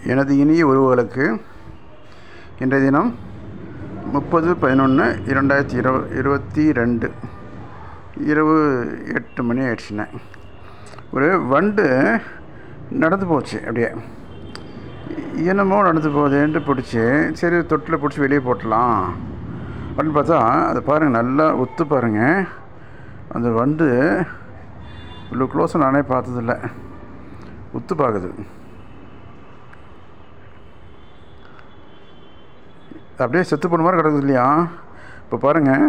எனது இனிய உறவுகளுக்கு இன்றைய தினம் முப்பது பதினொன்று இரண்டாயிரத்தி இரு இருபத்தி ரெண்டு இரவு எட்டு மணி ஆயிடுச்சுண்ணே ஒரு வண்டு நடந்து போச்சு அப்படியே என்னமோ நடந்து போகுதுன்ட்டு பிடிச்சி சரி தொட்டில் பிடிச்சி வெளியே போட்டலாம் அப்படின்னு பார்த்தா அதை பாருங்கள் நல்லா ஒத்து பாருங்கள் அந்த வண்டு இவ்வளோ க்ளோஸாக நானே பார்த்ததில்ல உத்து பார்க்குது அப்படியே செத்து போன மாதிரி கிடக்குது இல்லையா இப்போ பாருங்கள்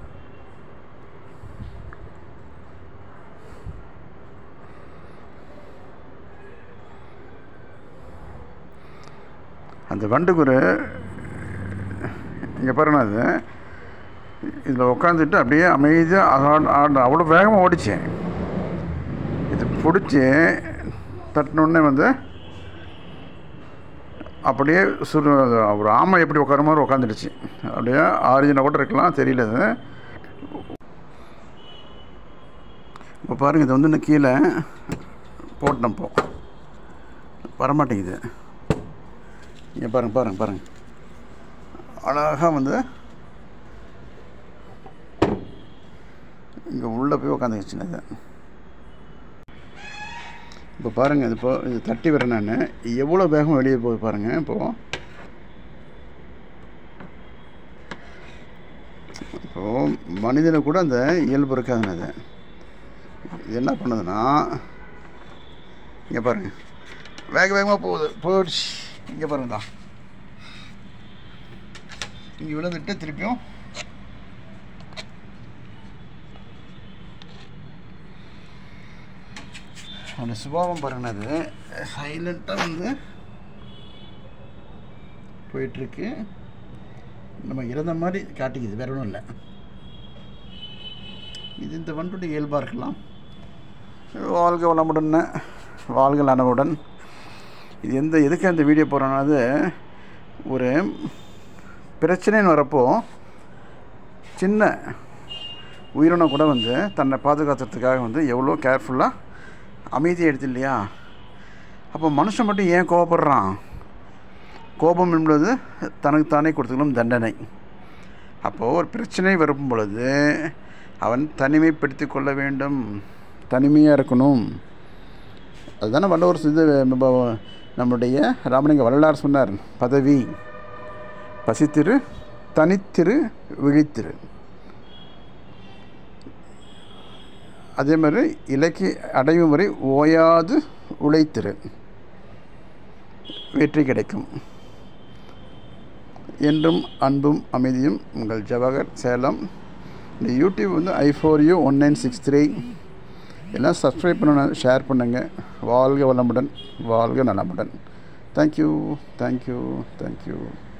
அந்த வண்டுக்கு ஒரு இங்கே பாருங்க அது இதில் உட்காந்துட்டு அப்படியே அமைதியாக ஆட அவ்வளோ வேகமாக ஓடிச்சேன் இது பிடிச்சி தட்டினோடனே வந்து அப்படியே சுரு ஒரு ஆமை எப்படி உட்கார மாதிரி உட்காந்துடுச்சு அப்படியே ஆரிஜினாக கூட இருக்கலாம் தெரியல அது இப்போ பாருங்கள் இது வந்து இன்னும் கீழே போட்டேன் இப்போ வரமாட்டேங்குது இங்கே பாருங்கள் பாருங்கள் பாருங்கள் அழகாக வந்து இங்கே உள்ளே போய் உட்காந்துக்கிச்சுன்னு இது இப்போ பாருங்கள் இது இப்போ இது தட்டி வரேன் நான் எவ்வளோ வேகம் வெளியே போய் பாருங்கள் இப்போது இப்போது மனிதனை கூட அந்த இயல்பு இருக்காதுன்னு அது இது என்ன பண்ணுதுன்னா இங்கே பாருங்கள் வேக வேகமாக போகுது போயிடுச்சு இங்கே பாருங்கடா இங்கே விழுந்துட்டு திருப்பியும் அந்த சுபாவம் பாருங்கண்ணா அது சைலண்ட்டாக வந்து போயிட்டுருக்கு நம்ம இறந்த மாதிரி காட்டிக்குது வேற ஒன்றும் இல்லை இது இந்த வண்டுடைய இயல்பாக இருக்கலாம் வாழ்க வளமுடன் வாழ்க நனவுடன் இது எந்த எதுக்கு அந்த வீடியோ போகிறோன்னா அது ஒரு பிரச்சனைன்னு வரப்போ சின்ன உயிரினம் கூட வந்து தன்னை பாதுகாத்துறதுக்காக வந்து எவ்வளோ கேர்ஃபுல்லாக அமைதியாக எடுத்து இல்லையா அப்போ மனுஷன் மட்டும் ஏன் கோபப்படுறான் கோபம் என்பது தனக்கு தானே கொடுத்துக்கணும் தண்டனை அப்போது ஒரு பிரச்சனை வரும் பொழுது அவன் தனிமைப்படுத்தி கொள்ள வேண்டும் தனிமையாக இருக்கணும் அதுதானே வல்லவர் இது நம்முடைய ராமலிங்க வள்ளலார் சொன்னார் பதவி பசித்திரு தனித்திரு விழித்திரு அதே மாதிரி இலக்கி அடையும் வரை ஓயாது உழைத்திரு வெற்றி கிடைக்கும் என்றும் அன்பும் அமைதியும் உங்கள் ஜவஹர் சேலம் இந்த யூடியூப் வந்து I four U one nine six three எல்லாம் சப்ஸ்கிரைப் பண்ண ஷேர் பண்ணுங்கள் வாழ்க வளமுடன் வாழ்க நலமுடன் தேங்க்யூ தேங்க்யூ தேங்க்யூ